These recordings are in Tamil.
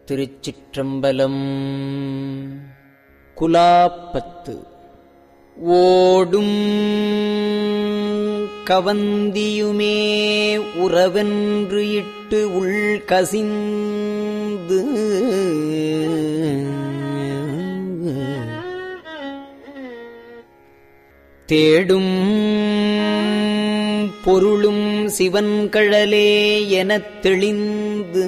திருச்சிற்றம்பலம் குலாப்பத்து ஓடும் கவந்தியுமே உறவென்று இட்டு உள் கசிந்து தேடும் பொருளும் சிவன் கழலே எனத் தெளிந்து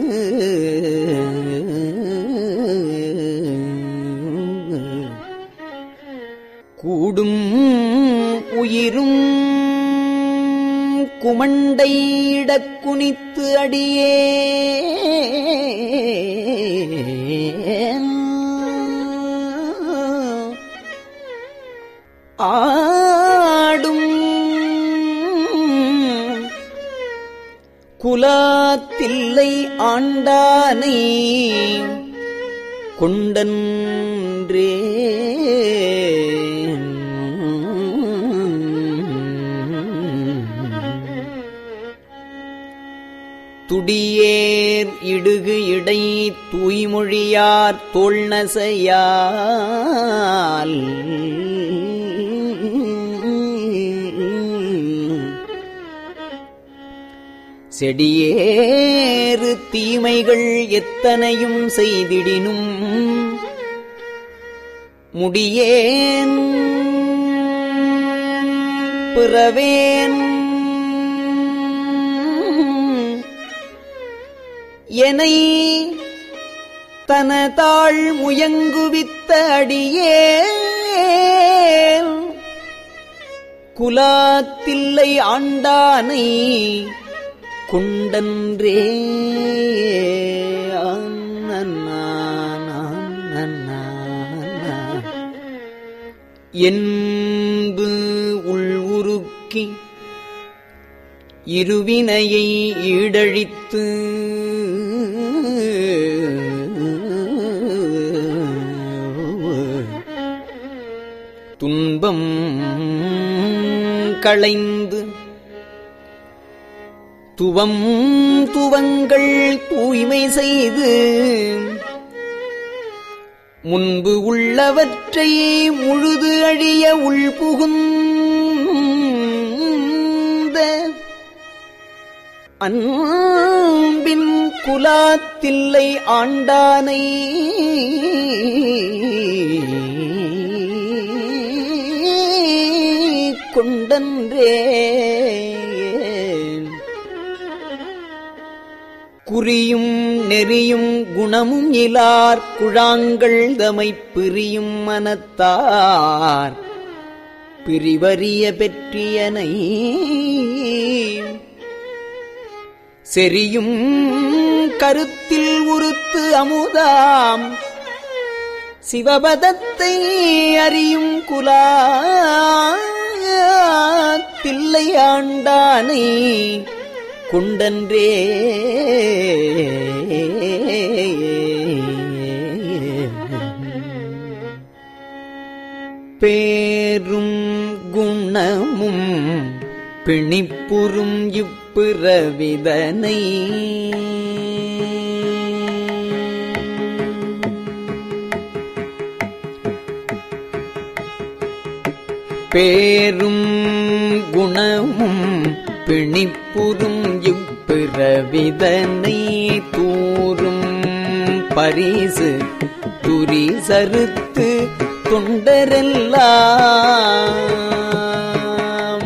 கூடும் உயிரும் குமண்டையிடக் குனித்து அடியே ஆடும் குலாத்தில்லை ஆண்டானை கொண்டன்றே துடியேர் இடுகு இடை தூய்மொழியார் தோல்நசையால் செடியேறு தீமைகள் எத்தனையும் செய்திடினும் முடியேன் பிறவேன் எனை தனதாள் முயங்குவித்த அடியே குலாத்தில்லை ஆண்டானை கொண்டன்றே என்பு உள் உருக்கி இருவினையை ஈடழித்து துன்பம் களைந்து துவம் துவங்கள் தூய்மை செய்து முன்பு உள்ளவற்றை முழுது அழிய உள்புகுந்த அன்பின் குலாத்தில்லை ஆண்டானை கொண்டன்றே குறியும் நெறியும் குணமும் இலார் குழாங்கள் தமை பிரியும் மனத்தார் பிரிவறிய பெற்றியனை செரியும் கருத்தில் உறுத்து அமுதாம் சிவபதத்தை அறியும் குலா தில்லை ஆண்டானை குண்டன்றே பேரும் குணமும் பிணிப்புறும் இப்பிறவிதனை பேரும் குணமும் பிணிப்புறும் இப்பிறவிதனை தூரும் பரிசு துரி சறுத்து தொண்டரெல்லாம்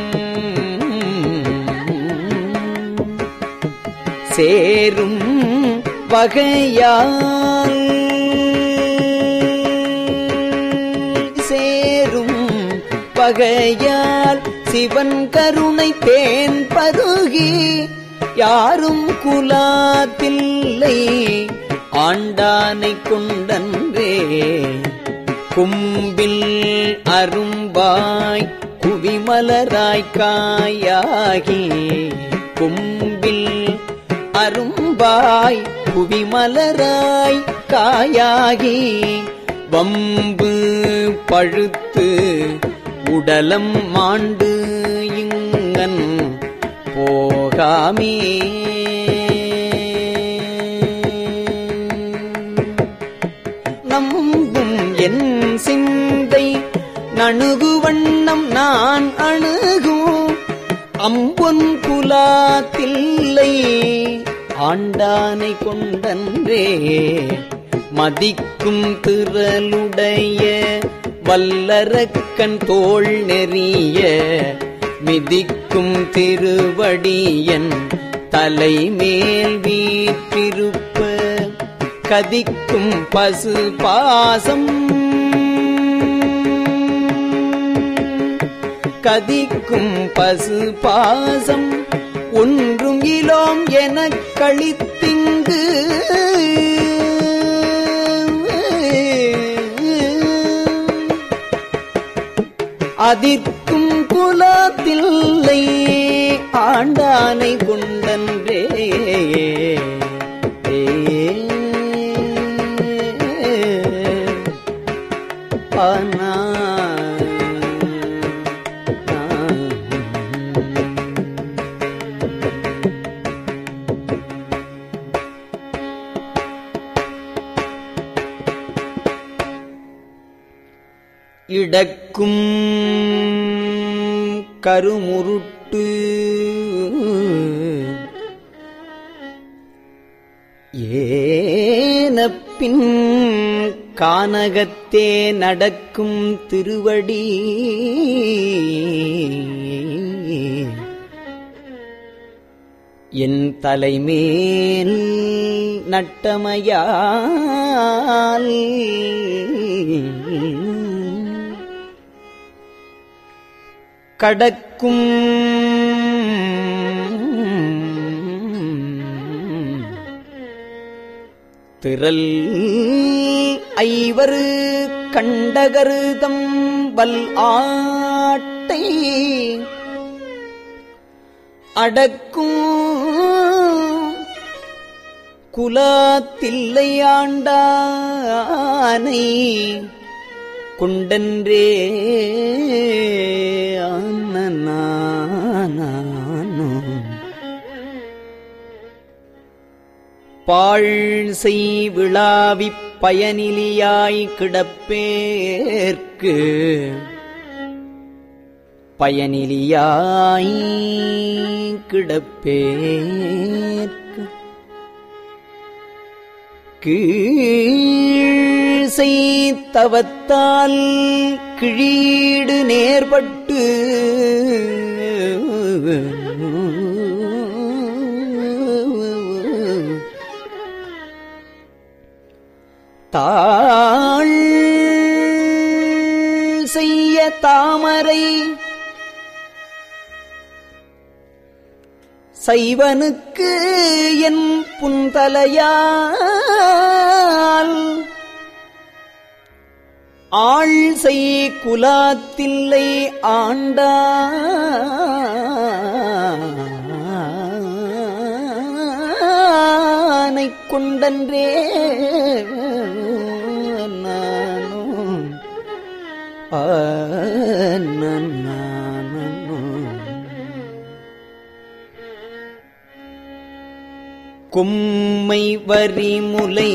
சேரும் வகையால் சேரும் வகையால் சிவன் கருணை தேன் பருகி யாரும் குலாத்தில்லை ஆண்டானை கொண்டன்றே கும்பில் அரும்பாய் குவிமலராய் காயாகி கும்பில் அரும்பாய் குவிமலராய் காயாகி வம்பு பழுத்து உடலம் மாண்டு இங்கன் போகாமே என் சிந்தை நணுகு வண்ணம் நான் அணுகும் அம்பொன் குலாத்தில்லை ஆண்டானை கொண்டன்றே மதிக்கும் திரளுடைய வல்லரக்கன் தோள் நெறிய மிதிக்கும் திருவடியன் தலைமேல் வீற்றிருப்ப கதிக்கும் பசு பாசம் கதிக்கும் பசு பாசம் ஒன்றும் இலோம் எனக் கழித்திங்கு அதிர்க்கும் குலத்தில்லை ஆண்டானை கொண்டன்றே ஆனா இடக்கும் கருமுருட்டு ஏனப்பின் கானகத்தே நடக்கும் திருவடி என் தலைமேல் நட்டமையால் கடக்கும் திரள் ஐவரு கண்டகருதம் வல் ஆட்டை அடக்கும் குலாத்தில்லை ஆண்டானை குண்டன்றே ஆனனானோ பாழ் செய் விழாவிப் பயனிலியாய் கிடப்பேற்கு பயனிலியாய் கிடப்பேற்கு கீழ் செய்தவத்தால் கிழீடு நேர்பட்டு தாழ் செய்ய தாமரை சைவனுக்கு என் புந்தலையால் ஆள் செய் குலாத்தில்லை ஆண்டா கொண்டன்றே நானும் ஆ கும்மை வரிமுலை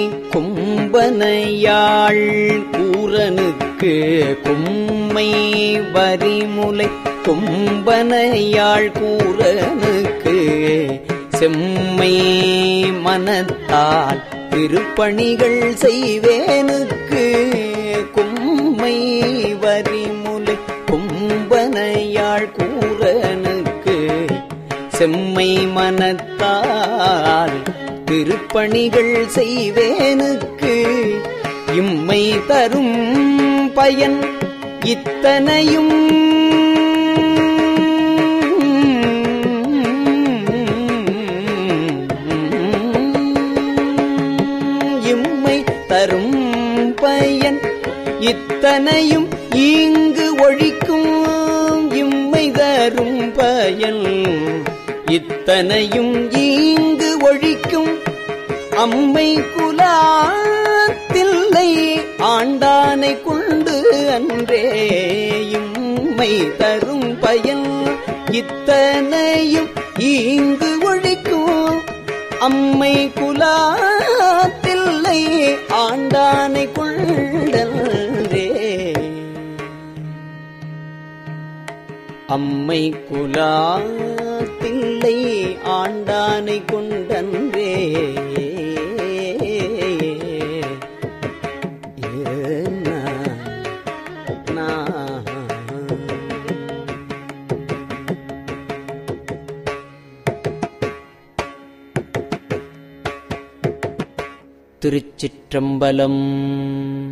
கும்பனையாள் கூரனுக்கு கும்மை வரிமுலை கும்பனையாள் கூரனுக்கு செம்மை மனத்தால் திருப்பணிகள் செய்வேனுக்கு கும்மை வரிமுலை கும்பனையாள் கூரனுக்கு செம்மை மனத்தால் திருப்பணிகள் செய்வேனுக்கு இம்மை தரும் பயன் இத்தனையும் இம்மை தரும் பயன் இத்தனையும் இங்கு ஒழிக்கும் இம்மை தரும் பயன் இத்தனையும் இங்கு ஒழிக்கும் அம்மை குலாத்தில்லை ஆண்டானை கொண்டு அன்றே இம்மை தரும் பயன் இத்தனையும் இங்கு ஒழிக்கும் அம்மை குலாத்தில்லை ஆண்டானை கொண்ட கொண்டன்றே அம்மை குலாத்தில்லை ஆண்டானை கொண்டன்றே ஏன்னா, நான் திருச்சிற்றம்பலம்